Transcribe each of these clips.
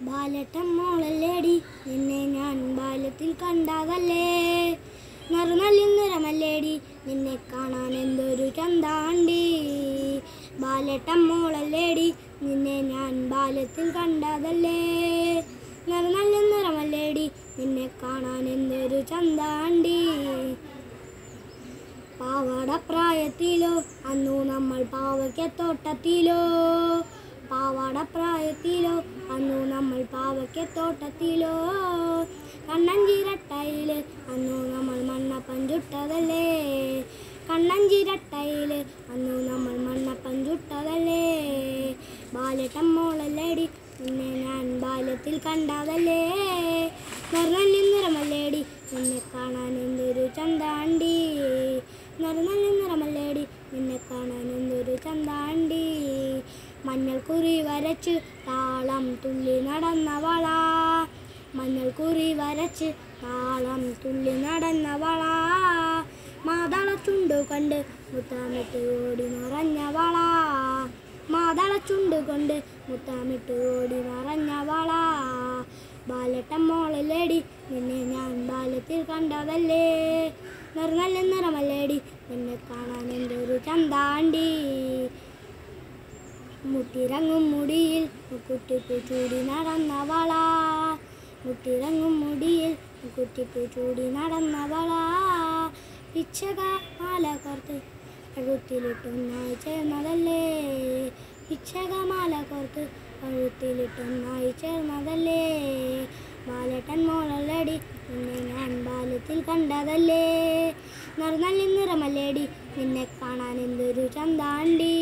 ബാലട്ടം മോളല്ലേടി നിന്നെ ഞാൻ ബാല്യത്തിൽ കണ്ടതല്ലേ നറുനല്ലി നിറമല്ലേടി നിന്നെ കാണാൻ എന്തൊരു ചന്താണ്ടി ബാലട്ടം മോളല്ലേടി നിന്നെ ഞാൻ ബാല്യത്തിൽ കണ്ടതല്ലേ നറുനല്ലി നിറമല്ലേടി നിന്നെ കാണാൻ എന്തൊരു ചന്താണ്ടി പാവാട പ്രായത്തിലോ അന്നു നമ്മൾ പാവയ്ക്കത്തോട്ടത്തിലോ പാവാട പ്രായത്തിലോ അന്നു നമ്മൾ പാവയ്ക്കത്തോട്ടത്തിലോ കണ്ണഞ്ചിരട്ടയില് അന്നു നമ്മൾ മണ്ണപ്പൻ ചുട്ടതല്ലേ കണ്ണഞ്ചിരട്ടയില് അന്നു നമ്മൾ മണ്ണപ്പൻ ചുട്ടതല്ലേ ബാലട്ടം മോളല്ലേടി നിന്നെ ഞാൻ ബാല്യത്തിൽ കണ്ടതല്ലേ നിറനല്ലി നിറമല്ലേടി നിന്നെ കാണാൻ എന്തൊരു ചന്താണ്ടി നിറനല്ലി നിറമല്ലേടി നിന്നെ കാണാൻ എന്തൊരു ചന്താണ്ടി മഞ്ഞൾ കുറി വരച്ച് താളം തുള്ളി നടന്നവള മഞ്ഞൾ കുറി വരച്ച് താളം തുള്ളി നടന്നവള മാതള ചുണ്ടു കണ്ട് മുത്താമിട്ട് ഓടി മറഞ്ഞവള മാതള ചുണ്ടു കൊണ്ട് മുത്താമിട്ട് ഓടി മറഞ്ഞവള ബാലട്ടം മോളല്ലേടി നിന്നെ ഞാൻ ബാല്യത്തിൽ കണ്ടതല്ലേ നിറനല്ല നിറമല്ലേടി നിന്നെ കാണാൻ എന്തൊരു ചന്താണ്ടി മുട്ടിറങ്ങും മുടിയിൽ കുട്ടിപ്പൂ ചൂടി നടന്നവള മുട്ടിറങ്ങും മുടിയിൽ കുട്ടിപ്പൂ ചൂടി നടന്നവള പിച്ചക മാല കോർത്ത് കഴുത്തിലിട്ടൊന്നായി ചേർന്നതല്ലേ പിച്ചക മാല കോർത്ത് കഴുത്തിലിട്ടൊന്നായി ചേർന്നതല്ലേ ബാലട്ടൻ മോളല്ലടി നിന്നെ ഞാൻ ബാല്യത്തിൽ കണ്ടതല്ലേ നിറനല്ലി നിറമല്ലേടി നിന്നെ കാണാൻ എന്തൊരു ചന്താണ്ടി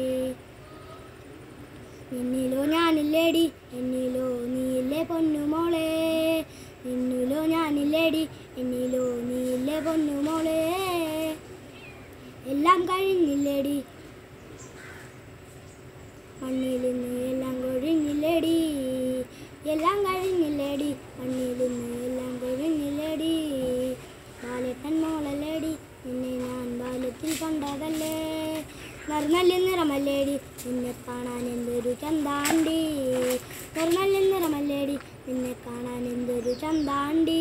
നിന്നിലോ ഞാനില്ലേടി എന്നിലോ നീയില്ലേ പൊന്നുമോളെ നിന്നിലോ ഞാനില്ലേടി എന്നിലോ നീയില്ലേ പൊന്നുമോളെ എല്ലാം കഴിഞ്ഞില്ലേടി മണ്ണിൽ നിന്ന് എല്ലാം കൊഴിഞ്ഞില്ലേടി എല്ലാം കഴിഞ്ഞില്ലേടി മണ്ണിൽ നിന്ന് എല്ലാം കൊഴിഞ്ഞില്ലേടി ബാലട്ടൻ മോളല്ലേടി നിന്നെ ഞാൻ ബാല്യത്തിൽ കണ്ടതല്ലേ നിറനല്ലി നിറമല്ലേടി നിന്നെ കാണാൻ എന്തൊരു ചന്താണ്ടി നിറനല്ലി നിറമല്ലേടി നിന്നെ കാണാൻ എന്തൊരു ചന്താണ്ടി